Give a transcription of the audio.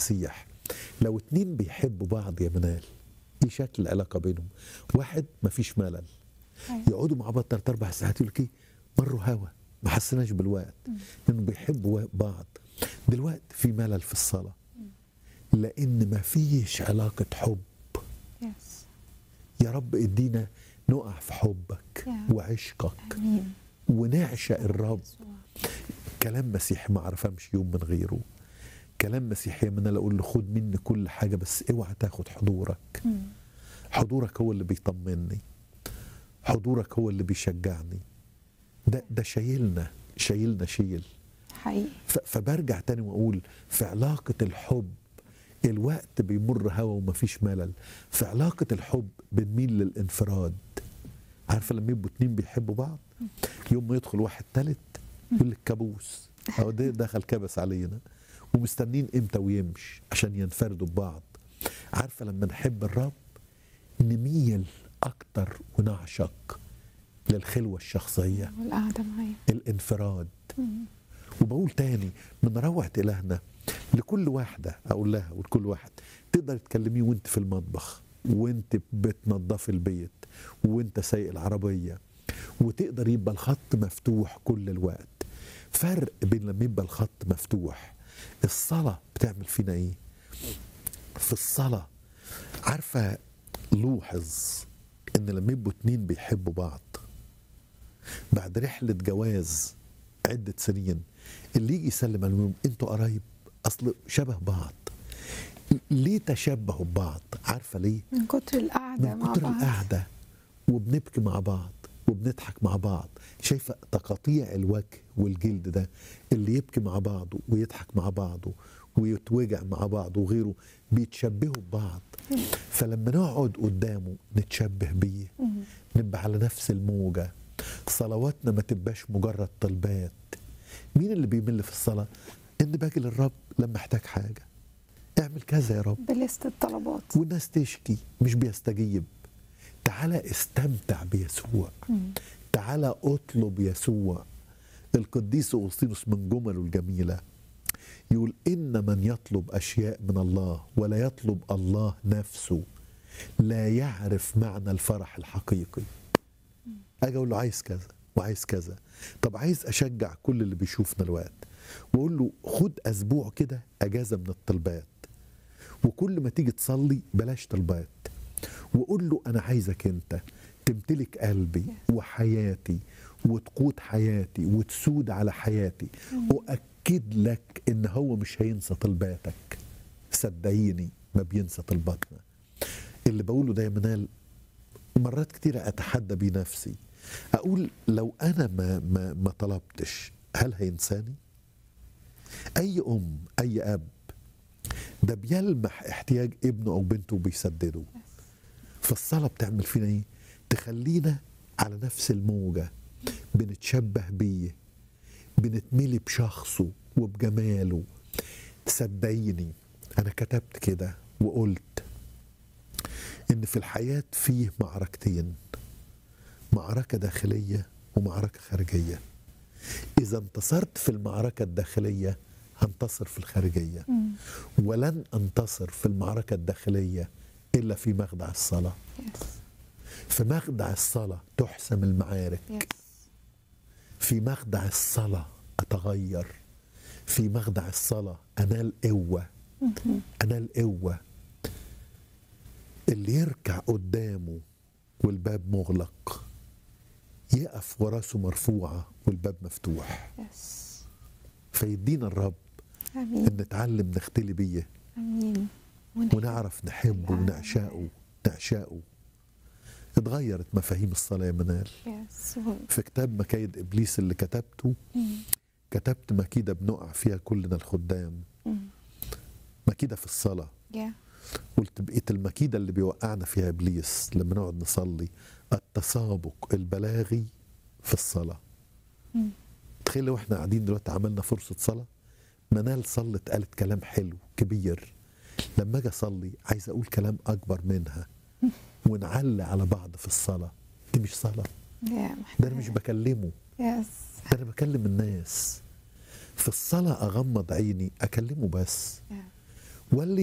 المسيح لو اتنين بيحبوا بعض يا منال ايه شكل العلاقه بينهم واحد مفيش ملل أيوة. يقعدوا مع بعض ثلاث اربع ساعات يقول لك ايه مروا هوا ما حسيناش بالوقت لانه بيحبوا بعض دلوقتي في ملل في الصلاه لان ما فيش علاقه حب يس يا رب ادينا نقع في حبك يا. وعشقك امين ونعشق الرب يسوع. كلام مسيحي ما اعرف امشي يوم من غيره كلام مسيحي من انا اقول له خد مني كل حاجه بس اوعى تاخد حضورك مم. حضورك هو اللي بيطمني حضورك هو اللي بيشجعني ده ده شايلنا شايلنا شيل حقيقي ف- فبرجع تاني واقول في علاقه الحب الوقت بيمر هوا ومفيش ملل في علاقه الحب بنميل للانفراد عارفه لما يبقوا اتنين بيحبوا بعض يوم ما يدخل واحد تالت يقول لك كابوس او ده دخل كبس علينا ومستنين امتى ويمشي عشان ينفردوا ببعض عارفه لما نحب الرب نميل اكتر ونعشق للخلوه الشخصيه والقعده معايا الانفراد مم. وبقول تاني من روعة إلهنا لكل واحدة أقول لها ولكل واحد تقدر تكلميه وانت في المطبخ وانت بتنظفي البيت وانت سايق العربية وتقدر يبقى الخط مفتوح كل الوقت فرق بين لما يبقى الخط مفتوح الصلاة بتعمل فينا ايه في الصلاة عارفة لوحظ ان لما يبقوا اتنين بيحبوا بعض بعد رحلة جواز عدة سنين اللي يجي يسلم عليهم انتوا قرايب اصل شبه بعض ليه تشبهوا ببعض عارفة ليه من كتر القعده من مع كتر بعض القعدة وبنبكي مع بعض وبنضحك مع بعض شايفة تقاطيع الوجه والجلد ده اللي يبكي مع بعضه ويضحك مع بعضه ويتوجع مع بعض وغيره بيتشبهوا ببعض فلما نقعد قدامه نتشبه بيه مم. نبقى على نفس الموجة صلواتنا ما تبقاش مجرد طلبات مين اللي بيمل في الصلاة إن باجي للرب لما احتاج حاجة اعمل كذا يا رب بلست الطلبات والناس تشكي مش بيستجيب تعالى استمتع بيسوع مم. تعالى اطلب يسوع القديس أغسطينوس من جمله الجميلة يقول إن من يطلب أشياء من الله ولا يطلب الله نفسه لا يعرف معنى الفرح الحقيقي أجي أقول له عايز كذا وعايز كذا طب عايز أشجع كل اللي بيشوفنا الوقت وأقول له خد أسبوع كده أجازة من الطلبات وكل ما تيجي تصلي بلاش طلبات وقول له انا عايزك انت تمتلك قلبي وحياتي وتقود حياتي وتسود على حياتي واكد لك ان هو مش هينسى طلباتك صدقيني ما بينسى طلباتنا اللي بقوله ده يا منال مرات كتيرة اتحدى بنفسي اقول لو انا ما ما ما طلبتش هل هينساني اي ام اي اب ده بيلمح احتياج ابنه او بنته وبيسدده فالصلاة بتعمل فينا ايه؟ تخلينا على نفس الموجة بنتشبه بيه بنتملي بشخصه وبجماله صدقيني انا كتبت كده وقلت ان في الحياة فيه معركتين معركة داخلية ومعركة خارجية إذا انتصرت في المعركة الداخلية هنتصر في الخارجية مم. ولن انتصر في المعركة الداخلية إلا في مخدع الصلاة يس في مخدع الصلاة تحسم المعارك يس في مخدع الصلاة أتغير في مخدع الصلاة أنال قوة مم. أنال قوة اللي يركع قدامه والباب مغلق يقف وراسه مرفوعة والباب مفتوح يس فيدينا الرب امين ان نتعلم نختلي بيه امين ونعرف نحبه ونعشقه نعشقه اتغيرت مفاهيم الصلاة يا منال يس في كتاب مكايد إبليس اللي كتبته مم. كتبت مكيدة بنقع فيها كلنا الخدام مم. مكيدة في الصلاة يا قلت بقيت المكيدة اللي بيوقعنا فيها إبليس لما نقعد نصلي التسابق البلاغي في الصلاة مم. تخيل لو احنا قاعدين دلوقتي عملنا فرصة صلاة منال صلت قالت كلام حلو كبير لما اجي اصلي عايز اقول كلام اكبر منها ونعلي على بعض في الصلاة دي مش صلاة يا ده انا مش بكلمه يس ده انا بكلم الناس في الصلاة اغمض عيني اكلمه بس يا. واللي